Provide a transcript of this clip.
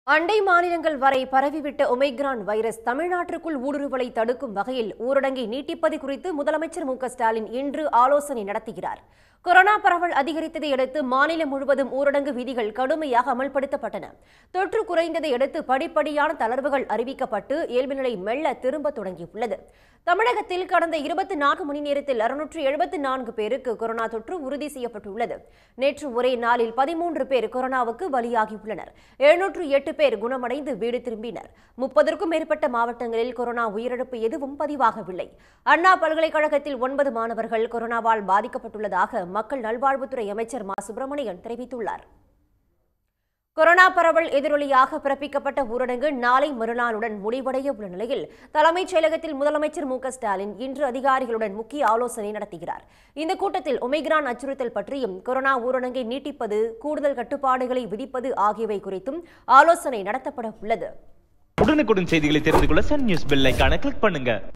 அண்டை மாநிலங்கள் வரை பரவிவிட்ட ஒமைக்ரான் வைரஸ் தமிழ்நாட்டிற்குள் ஊடுருவலை தடுக்கும் வகையில் ஊரடங்கை நீட்டிப்பது குறித்து முதலமைச்சர் மு க ஸ்டாலின் இன்று ஆலோசனை நடத்துகிறார் கொரோனா பரவல் அதிகரித்ததை அடுத்து மாநிலம் முழுவதும் ஊரடங்கு விதிகள் கடுமையாக அமல்படுத்தப்பட்டன தொற்று குறைந்ததை அடுத்து படிப்படியான தளர்வுகள் அறிவிக்கப்பட்டு இயல்பு நிலை மெல்ல திரும்ப தொடங்கியுள்ளது தமிழகத்தில் கடந்த இருபத்தி நான்கு மணி நேரத்தில் அறுநூற்று எழுபத்தி நான்கு பேருக்கு கொரோனா தொற்று உறுதி செய்யப்பட்டுள்ளது நேற்று ஒரே நாளில் பதிமூன்று பேர் கொரோனாவுக்கு பலியாகியுள்ளனர் எழுநூற்று எட்டு பேர் குணமடைந்து வீடு திரும்பினர் முப்பதற்கும் மேற்பட்ட மாவட்டங்களில் கொரோனா உயிரிழப்பு எதுவும் பதிவாகவில்லை அண்ணா பல்கலைக்கழகத்தில் ஒன்பது மாணவர்கள் கொரோனாவால் பாதிக்கப்பட்டுள்ளதாக மக்கள் நல்வாழ்வுத்துறை அமைச்சர் மா சுப்பிரமணியன் தெரிவித்துள்ளார் கொரோனா பரவல் எதிரொலியாக பிறப்பிக்கப்பட்ட ஊரடங்கு நாளை மறுநாளுடன் முடிவடைய உள்ள நிலையில் தலைமைச் செயலகத்தில் முதலமைச்சர் மு க ஸ்டாலின் இன்று அதிகாரிகளுடன் முக்கிய ஆலோசனை நடத்துகிறார் இந்த கூட்டத்தில் ஒமைக்ரான் அச்சுறுத்தல் பற்றியும் கொரோனா ஊரடங்கை நீட்டிப்பது கூடுதல் கட்டுப்பாடுகளை விதிப்பது ஆகியவை குறித்தும் ஆலோசனை நடத்தப்பட உள்ளது உடனுக்குடன் செய்திகளை தெரிந்து கொள்ள சன் நியூஸ் பெல் ஐகானை கிளிக் பண்ணுங்க